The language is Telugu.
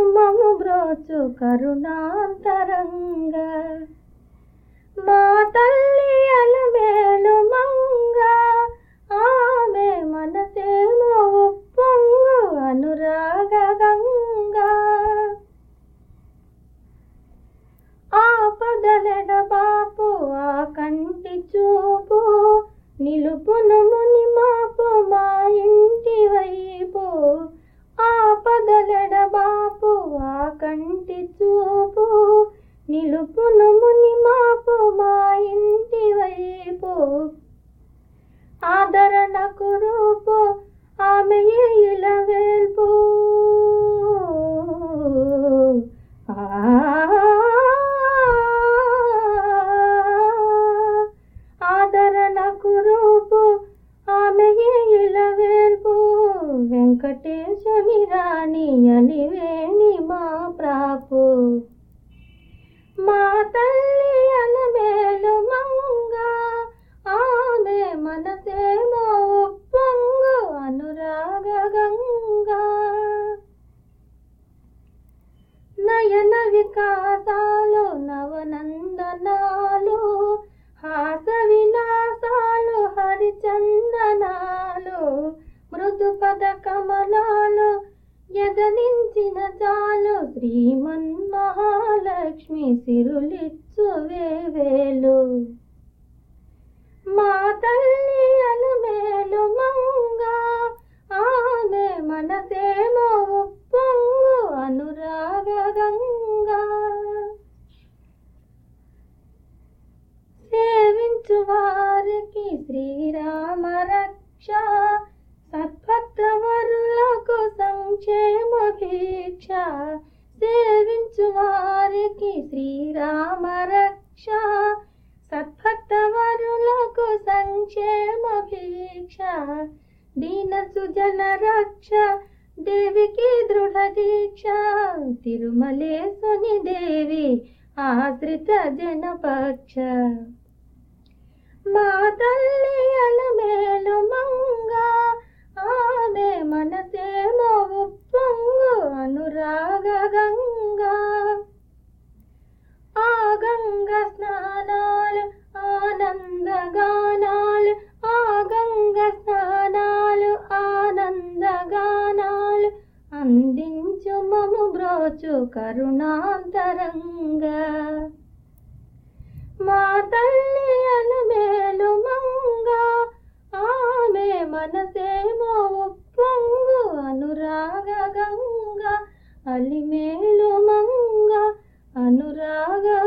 మము బ్రోచు కరుణాంతరంగ మా తల్లి అలమేలు మంగ ఆమె మనసేమో ఉప్పొంగు అనురాగ గంగా ఆపదలెడ బాపు ఆ కంటి చూపు నిలుపును ముని మాపు మా ఇంటి వైపు ఆపదలెడ బాపు ఆ కంటి చూపు నిలుపును ముని మాపు మా ఇంటి వైపు ఆదరణకు రూపు ఆమె ఇల వేల్పు ఆదరణకు రూపు ఆమె ఇల వేల్పు వెంకటేశుని రాణి అలివేణి మా ప్రాపు మా తల్లి అలమేలు మంగ ఆమె మనసేమో ఉప్పొంగు అనురాగ గంగా నయన వికాసాలు నవనందనాలు హాస విలాసాలు హరిచందనాలు మృదు పద కమలాలు ఎదనించిన చాలు శ్రీమన్మహాలక్ష్మి సిరులిచ్చు వేవేలు మా తల్లి అలమేలు మంగ ఆమె మనసేమో ఉప్పొంగు అనురాగ గంగా సేవించు వారికి శ్రీరామ రక్ష సద్భక్తవరులకు సంక్షేమ భీక్ష సేవించు వారికి శ్రీరామ రక్ష సద్భక్తవరులకు సంక్షేమ భీక్ష దీన సుజన రక్ష దేవికి దృఢ దీక్ష తిరుమలేశుని దేవి ఆశ్రిత జనపక్ష మా తల్లి అలమేలు మంగ ఆమె మనసేమో ఉప్పొంగు అనురాగ గంగా ఆ గంగ స్నానాలు ఆనందగానాలు ఆ గంగ స్నానాలు ఆనందగానాలు అందించు మము బ్రోచు కరుణాంతరంగా మా తల్లి అలమేలు మంగ ఆమె మనసేమో ఉప్పొంగు అనురాగ గంగ అలిమేలు మంగ అనురాగ